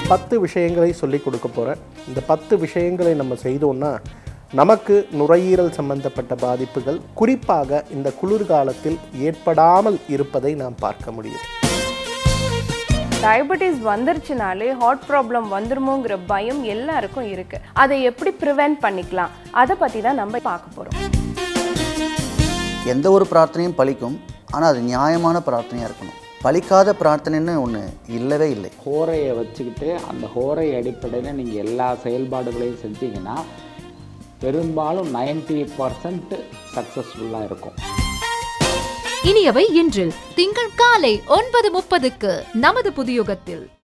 பத்து விஷயங்களை சொல்லி கொடுக்க போகிறேன் இந்த பத்து விஷயங்களை நம்ம செய்தோம்னா நமக்கு நுரையீரல் சம்பந்தப்பட்ட பாதிப்புகள் குறிப்பாக இந்த குளிர்காலத்தில் ஏற்படாமல் இருப்பதை நாம் பார்க்க முடியும் டயபெட்டிஸ் வந்துருச்சுனாலே ஹார்ட் ப்ராப்ளம் வந்துருமோங்கிற பயம் எல்லாருக்கும் இருக்கு அதை எப்படி ப்ரிவென்ட் பண்ணிக்கலாம் அதை பற்றி தான் நம்ம பார்க்க போகிறோம் எந்த ஒரு பிரார்த்தனையும் பலிக்கும் ஆனால் அது நியாயமான பிரார்த்தனையாக இருக்கணும் பலிக்காத பிரார்த்தனைன்னு ஒன்று இல்லவே இல்லை ஹோரையை வச்சுக்கிட்டு அந்த ஹோரை அடிப்படையில் நீங்கள் எல்லா செயல்பாடுகளையும் செஞ்சீங்கன்னா பெரும்பாலும் 90% பர்சன்ட் சக்ஸஸ்ஃபுல்லாக இருக்கும் இனியவை இன்றில் திங்கள் காலை ஒன்பது முப்பதுக்கு நமது புதியுகத்தில்